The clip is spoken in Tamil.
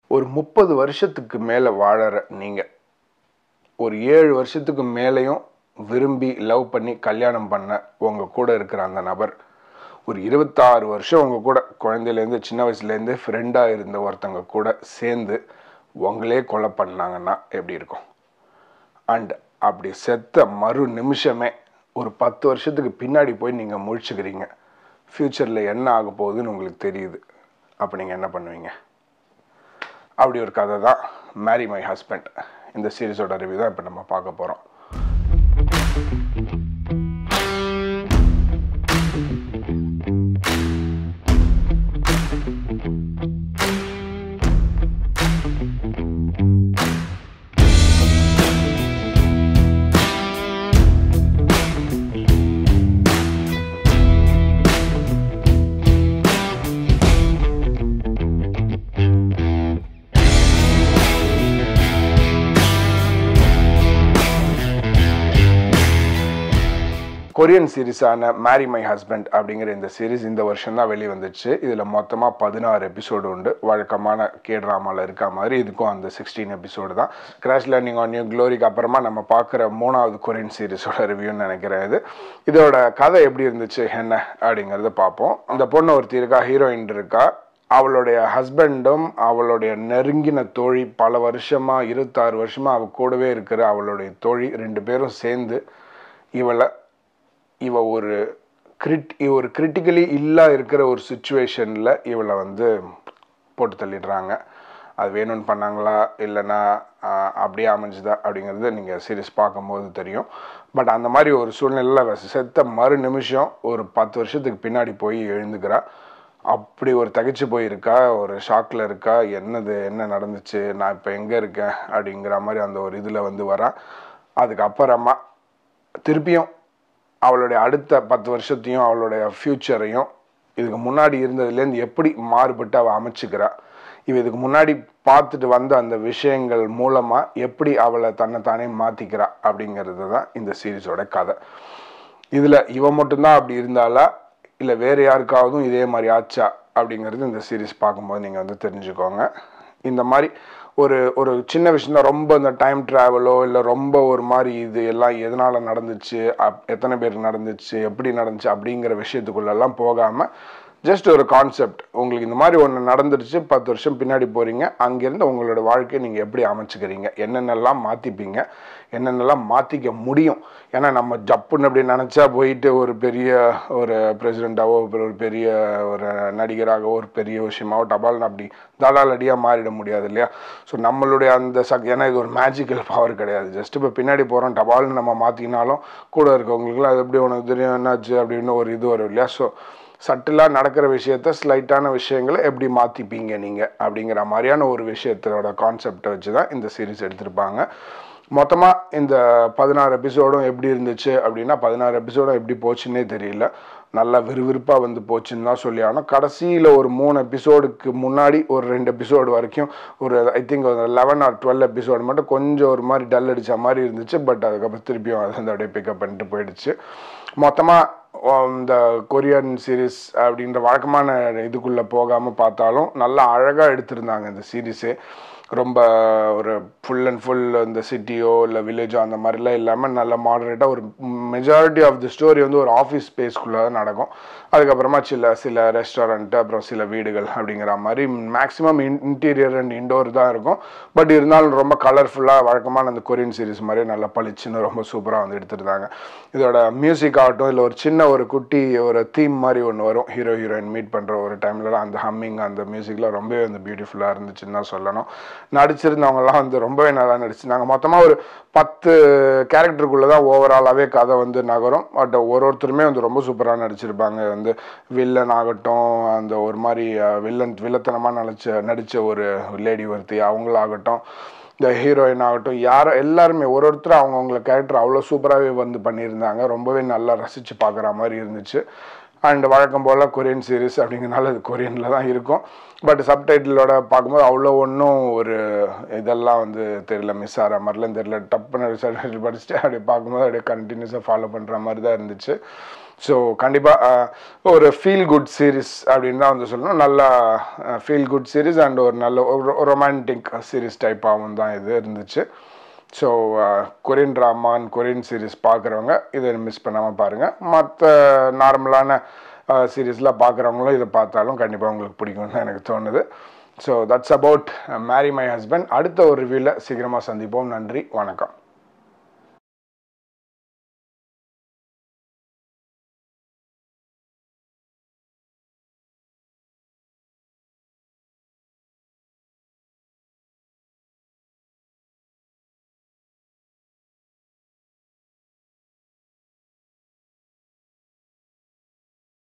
ஒரு முப்பது வருஷத்துக்கு மேலே வாழற நீங்கள் ஒரு ஏழு வருஷத்துக்கு மேலேயும் விரும்பி லவ் பண்ணி கல்யாணம் பண்ண உங்கள் கூட இருக்கிற அந்த நபர் ஒரு இருபத்தாறு வருஷம் உங்கள் கூட குழந்தையிலேருந்து சின்ன வயசுலேருந்து ஃப்ரெண்டாக இருந்த ஒருத்தங்க கூட சேர்ந்து உங்களே கொலை பண்ணாங்கன்னா எப்படி இருக்கும் அண்ட் அப்படி செத்த மறு நிமிஷமே ஒரு பத்து வருஷத்துக்கு பின்னாடி போய் நீங்கள் முழிச்சுக்கிறீங்க ஃப்யூச்சரில் என்ன ஆக போகுதுன்னு உங்களுக்கு தெரியுது அப்போ நீங்கள் என்ன பண்ணுவீங்க அப்படி ஒரு கதை தான் மேரி மை ஹஸ்பண்ட் இந்த சீரிஸோட ரிவ்யூ தான் இப்போ நம்ம பார்க்க போகிறோம் கொரியன் சீரிஸான மேரி மை ஹஸ்பண்ட் அப்படிங்கிற இந்த சீரிஸ் இந்த வருஷம் தான் வெளியே வந்துச்சு இதில் மொத்தமாக பதினாறு எபிசோடு உண்டு வழக்கமான கே ட்ராமாவில் இருக்க மாதிரி இதுக்கும் அந்த சிக்ஸ்டீன் எபிசோடு தான் கிராஷ் லேர்னிங் ஆன் நியூ க்ளோரிக்கு அப்புறமா நம்ம பார்க்குற மூணாவது கொரியன் சீரிஸோட ரிவ்யூன்னு நினைக்கிறேன் இது இதோட கதை எப்படி இருந்துச்சு என்ன அப்படிங்கிறத பார்ப்போம் அந்த பொண்ணு ஒருத்தி இருக்கா ஹீரோயின் இருக்கா அவளுடைய ஹஸ்பண்டும் அவளுடைய நெருங்கின தோழி பல வருஷமாக இருபத்தாறு வருஷமாக அவள் கூடவே இருக்கிற அவளுடைய தோழி ரெண்டு பேரும் சேர்ந்து இவளை இவ ஒரு கிரிட் இவ ஒரு கிரிட்டிக்கலி இல்லா இருக்கிற ஒரு சுச்சுவேஷனில் இவளை வந்து போட்டு தள்ளிடுறாங்க அது வேணும்னு பண்ணாங்களா இல்லைன்னா ஆஹ், அப்படியே அமைஞ்சுதா அப்படிங்கிறது நீங்கள் சீரியஸ் பார்க்கும்போது தெரியும் பட் அந்த மாதிரி ஒரு சூழ்நிலையில் செத்த மறு நிமிஷம் ஒரு பத்து வருஷத்துக்கு பின்னாடி போய் எழுந்துக்கிறா அப்படி ஒரு தகைச்சு போயிருக்கா ஒரு ஷாக்கில் இருக்கா என்னது என்ன நடந்துச்சு நான் இப்போ எங்கே இருக்கேன் அப்படிங்கிற மாதிரி அந்த ஒரு இதில் வந்து வரா அதுக்கப்புறமா திருப்பியும் அவளுடைய அடுத்த பத்து வருஷத்தையும் அவளுடைய ஃப்யூச்சரையும் இதுக்கு முன்னாடி இருந்ததுலேருந்து எப்படி மாறுபட்டு அவள் அமைச்சுக்கிறா இவ இதுக்கு முன்னாடி பார்த்துட்டு வந்த அந்த விஷயங்கள் மூலமாக எப்படி அவளை தன்னைத்தானே மாற்றிக்கிறா அப்படிங்கிறது தான் இந்த சீரிஸோட கதை இதில் இவ மட்டும்தான் அப்படி இருந்தாலா இல்லை வேறு யாருக்காவதும் இதே மாதிரி ஆச்சா அப்படிங்கிறது இந்த சீரிஸ் பார்க்கும்போது நீங்கள் வந்து தெரிஞ்சுக்கோங்க இந்த மாதிரி ஒரு ஒரு சின்ன விஷயம் தான் ரொம்ப இந்த டைம் ட்ராவலோ இல்லை ரொம்ப ஒரு மாதிரி இது எல்லாம் எதனால் நடந்துச்சு அப் எத்தனை பேருக்கு நடந்துச்சு எப்படி நடந்துச்சு அப்படிங்கிற விஷயத்துக்குள்ளெல்லாம் போகாமல் ஜஸ்ட் ஒரு கான்செப்ட் உங்களுக்கு இந்த மாதிரி ஒன்று நடந்துருச்சு பத்து வருஷம் பின்னாடி போகிறீங்க அங்கேருந்து உங்களோட வாழ்க்கையை நீங்கள் எப்படி அமைச்சுக்கிறீங்க என்னென்னலாம் மாற்றிப்பீங்க என்னென்னலாம் மாற்றிக்க முடியும் ஏன்னா நம்ம ஜப்புன்னு அப்படி நினச்சா போயிட்டு ஒரு பெரிய ஒரு பிரசிடெண்ட்டாவோ ஒரு பெரிய ஒரு நடிகராகவோ ஒரு பெரிய விஷயமாவோ டபால்னு அப்படி தலாலடியாக மாறிட முடியாது இல்லையா ஸோ நம்மளுடைய அந்த சக் ஏன்னா இது ஒரு மேஜிக்கல் பவர் கிடையாது ஜஸ்ட் இப்போ பின்னாடி போகிறோம் டபால்னு நம்ம மாற்றினாலும் கூட இருக்கவங்களுக்குலாம் அது எப்படி உனக்கு தெரியும் என்னாச்சு அப்படின்னு ஒரு இது வரும் இல்லையா ஸோ சட்டிலாக நடக்கிற விஷயத்த ஸ்லைட்டான விஷயங்களை எப்படி மாற்றிப்பீங்க நீங்கள் அப்படிங்கிற மாதிரியான ஒரு விஷயத்தோட கான்செப்டை வச்சு தான் இந்த சீரிஸ் எடுத்திருப்பாங்க மொத்தமாக இந்த பதினாறு எபிசோடும் எப்படி இருந்துச்சு அப்படின்னா பதினாறு எபிசோடும் எப்படி போச்சுன்னே தெரியல நல்லா விறுவிறுப்பாக வந்து போச்சுன்னு தான் சொல்லி ஆனால் கடைசியில் ஒரு மூணு எபிசோடுக்கு முன்னாடி ஒரு ரெண்டு எபிசோடு வரைக்கும் ஒரு ஐ திங்க் ஒரு லெவன் ஆர் டுவெல் எபிசோடு மட்டும் கொஞ்சம் ஒரு மாதிரி டல் அடித்த மாதிரி இருந்துச்சு பட் அதுக்கப்புறம் திருப்பியும் அது வந்து அப்படியே பிக்கப் பண்ணிட்டு போயிடுச்சு மொத்தமாக இந்த கொரியன் சீரிஸ் அப்படின்ற வழக்கமான இதுக்குள்ளே போகாமல் பார்த்தாலும் நல்லா அழகாக எடுத்திருந்தாங்க இந்த சீரீஸே ரொம்ப ஒரு ஃபுல் அண்ட் ஃபுல் இந்த சிட்டியோ இல்லை வில்லேஜோ அந்த மாதிரிலாம் இல்லாமல் நல்ல மாடரேட்டாக ஒரு மெஜாரிட்டி ஆஃப் தி ஸ்டோரி வந்து ஒரு ஆஃபீஸ் ஸ்பேஸ்க்குள்ளே தான் நடக்கும் அதுக்கப்புறமா சில சில ரெஸ்டாரண்ட்டு அப்புறம் சில வீடுகள் அப்படிங்கிற மாதிரி maximum in interior and indoor தான் இருக்கும் பட் இருந்தாலும் ரொம்ப கலர்ஃபுல்லாக வழக்கமான அந்த கொரியன் சீரிஸ் மாதிரியே நல்லா பளிச்சுன்னு ரொம்ப சூப்பராக வந்து எடுத்துருந்தாங்க இதோட மியூசிக் ஆகட்டும் இல்லை ஒரு சின்ன ஒரு குட்டி ஒரு தீம் மாதிரி ஒன்று வரும் ஹீரோ ஹீரோயின் மீட் பண்ணுற ஒரு டைமில் அந்த ஹம்மிங் அந்த மியூசிக்லாம் ரொம்பவே வந்து பியூட்டிஃபுல்லாக இருந்துச்சுன்னு தான் சொல்லணும் நடிச்சிருந்தவங்கலாம் வந்து ரொம்பவே நல்லா நடிச்சிருந்தாங்க மொத்தமாக ஒரு பத்து கேரக்டருக்குள்ளே தான் ஓவராலாகவே கதை வந்து நகரும் பட் ஒரு ஒருத்தருமே வந்து ரொம்ப சூப்பராக நடிச்சிருப்பாங்க வந்து வில்லன் ஆகட்டும் அந்த ஒரு மாதிரி அஹ், வில்லன் வில்லத்தனமாக நடிச்ச நடித்த ஒரு லேடி ஒருத்தி அவங்களாகட்டும் இந்த ஹீரோயின் ஆகட்டும் யாரோ எல்லாருமே ஒரு ஒருத்தர் அவங்கவுங்கள கேரக்டர் அவ்வளோ சூப்பராகவே வந்து பண்ணியிருந்தாங்க ரொம்பவே நல்லா ரசித்து பார்க்குற மாதிரி இருந்துச்சு அண்ட் வழக்கம் போல் கொரியன் சீரிஸ் அப்படிங்கிறனால அது கொரியனில் தான் இருக்கும் பட் சப்டைட்டிலோட பார்க்கும்போது அவ்வளோ ஒன்றும் ஒரு இதெல்லாம் வந்து தெரியல மிஸ் ஆகிற மாதிரிலாம் தெரியல டப்புன்னு சப்டைட்டில் படிச்சுட்டு அப்படியே பார்க்கும்போது அப்படியே கண்டினியூஸாக ஃபாலோ பண்ணுற மாதிரி தான் இருந்துச்சு ஸோ கண்டிப்பாக ஒரு ஃபீல் குட் சீரிஸ் அப்படின்னு தான் வந்து சொல்லணும் நல்லா ஃபீல் குட் சீரிஸ் அண்ட் ஒரு நல்ல ஒரு ரொமான்டிக் சீரிஸ் டைப்பாகவும் தான் இது இருந்துச்சு so Korean drama Korean series பார்க்குறவங்க இதை மிஸ் பண்ணாமல் பாருங்கள் மற்ற நார்மலான சீரீஸ்லாம் பார்க்குறவங்களும் இதை பார்த்தாலும் கண்டிப்பாக உங்களுக்கு பிடிக்கும்னு தான் எனக்கு தோணுது so that's about marry my husband அடுத்த ஒரு ரிவ்யூவில் சீக்கிரமாக சந்திப்போம் நன்றி வணக்கம்